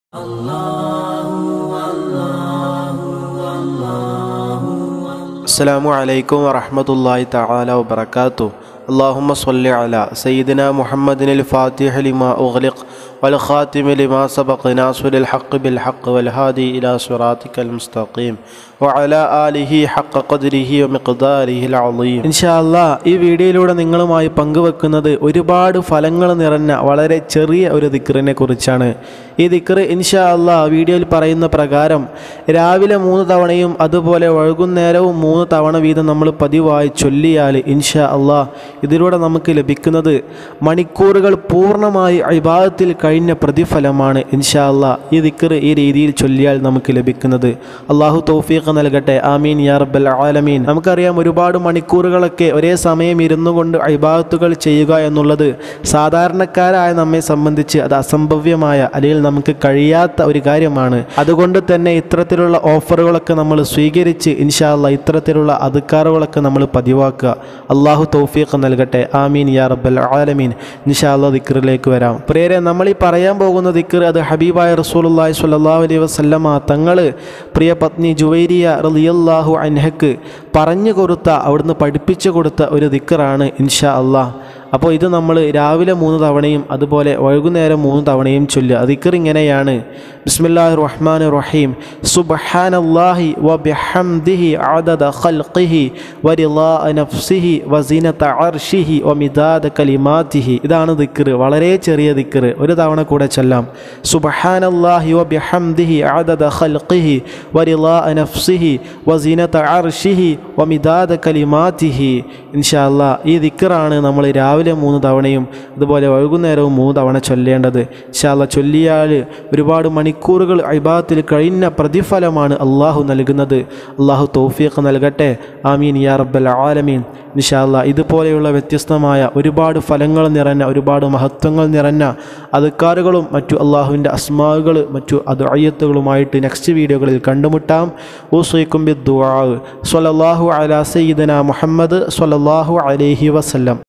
السلام عليكم ورحمة الله تعالى وبركاته اللهم صل على سيدنا محمد الفاتح لما أغلق والخاتم لما سبق ناصر الحق بالحق والهادي إلى صراطك المستقيم وعلى آله حق قدره ومقداره العظيم إن شاء الله ഈ വീഡിയോയിലൂടെ നിങ്ങളുമായി പങ്കുവെക്കുന്നത് ഒരുപാട് ഫലങ്ങൾ നിറഞ്ഞ വളരെ ചെറിയ ഒരു ദിക്റിനെ കുറിച്ചാണ് ഈ ദിക്റ് ഇൻഷാ അള്ളാ വീഡിയോയിൽ പറയുന്ന പ്രകാരം രാവിലെ മൂന്ന് തവണയും അതുപോലെ വൈകുന്നേരവും മൂന്ന് തവണ വീതം നമ്മൾ പതിവായി ചൊല്ലിയാൽ ഇൻഷാ അള്ളാ ഇതിലൂടെ നമുക്ക് ലഭിക്കുന്നത് മണിക്കൂറുകൾ പൂർണ്ണമായി അഭിഭാഗത്തിൽ കഴിഞ്ഞ പ്രതിഫലമാണ് ഇൻഷാ അള്ളാ ഈ ദിക്റ് ഈ രീതിയിൽ ചൊല്ലിയാൽ നമുക്ക് ലഭിക്കുന്നത് അള്ളാഹു തൗഫീഖ് നൽകട്ടെ ആമീൻ യാ റബ്ബൽ ആലമീൻ നമുക്കറിയാം ഒരുപാട് മണിക്കൂറുകളൊക്കെ ഒരേ സമയം ഇരുന്നു കൊണ്ട് അഭിഭാഗത്തുകൾ ചെയ്യുക എന്നുള്ളത് സാധാരണക്കാരായ നമ്മെ സംബന്ധിച്ച് അത് അസംഭവ്യമായ അല്ലെങ്കിൽ നമുക്ക് കഴിയാത്ത ഒരു കാര്യമാണ് അതുകൊണ്ട് തന്നെ ഇത്തരത്തിലുള്ള ഓഫറുകളൊക്കെ നമ്മൾ സ്വീകരിച്ച് ഇൻഷാല്ല ഇത്തരത്തിലുള്ള അധികാറുകളൊക്കെ നമ്മൾ പതിവാക്കുക അള്ളാഹു തൗഫീഖ് നൽകട്ടെ ആമീൻ യാ റബ്ബൽ ആലമീൻ ഇൻഷാല്ല ദിക്റിലേക്ക് വരാം പ്രിയരെ നമ്മൾ ഈ പറയാൻ പോകുന്ന ദിക്ർ അത് ഹബീബായ റസൂലുള്ളാഹി സ്വല്ലല്ലാഹു അലൈഹി വസല്ലമ തങ്ങൾ പ്രിയ പത്നി ജുവൈരിയ റളിയല്ലാഹു അൻഹക്ക് പറഞ്ഞു കൊടുത്ത അവിടുന്ന് പഠിപ്പിച്ചു കൊടുത്ത ഒരു ദിക്റാണ് ഇൻഷാ അള്ളാഹ് അപ്പോൾ ഇത് നമ്മൾ രാവിലെ മൂന്ന് തവണയും അതുപോലെ വൈകുന്നേരം മൂന്ന് തവണയും ചൊല്ലുക ദിക്കർ ഇങ്ങനെയാണ് ബിസ്മില്ലാഹി റഹ്മാൻ റഹീം സുബ്ഹാനല്ലാഹി വ ബിഹംദിഹി അദദ ഖൽഖിഹി വ റിളാ നഫ്സിഹി വ സീനത അർഷിഹി വ മിദാദ കലിമാതിഹി ഇതാണ് ദിക്കർ വളരെ ചെറിയ ദിക്കർ ഒരു തവണ കൂടെ ചൊല്ലാം സുബ്ഹാനല്ലാഹി വ ബിഹംദിഹി അദദ ഖൽഖിഹി വ റിളാ നഫ്സിഹി വ സീനത അർഷിഹി വ മിദാദ കലിമാതിഹി ഇൻഷാ അല്ലാ ഈ ദിക്കറാണ് നമ്മൾ രാവിലെ മൂന്ന് തവണയും അതുപോലെ വൈകുന്നേരവും മൂന്ന് തവണ ചൊല്ലേണ്ടത് ഇൻഷാല്ല ചൊല്ലിയാൽ ഒരുപാട് മണിക്കൂറുകൾ അഭിഭാഗത്തിൽ കഴിഞ്ഞ പ്രതിഫലമാണ് അള്ളാഹു നൽകുന്നത് അള്ളാഹു തൗഫീഖ് നൽകട്ടെ ആമീൻ യാ റബ്ബൽ ആലമീൻ ഇൻഷാല്ല ഇതുപോലെയുള്ള വ്യത്യസ്തമായ ഒരുപാട് ഫലങ്ങൾ നിറഞ്ഞ ഒരുപാട് മഹത്വങ്ങൾ നിറഞ്ഞ അതുക്കാറുകളും മറ്റു അള്ളാഹുവിൻ്റെ അസ്മാവുകൾ മറ്റു അത് അയ്യത്തുകളുമായിട്ട് നെക്സ്റ്റ് വീഡിയോകളിൽ കണ്ടുമുട്ടാം ഊസൈക്കും ബിദ്ദുആ സ്വല്ലല്ലാഹു അലാ സയ്യിദന മുഹമ്മദ് സ്വല്ലല്ലാഹു അലൈഹി വസല്ലം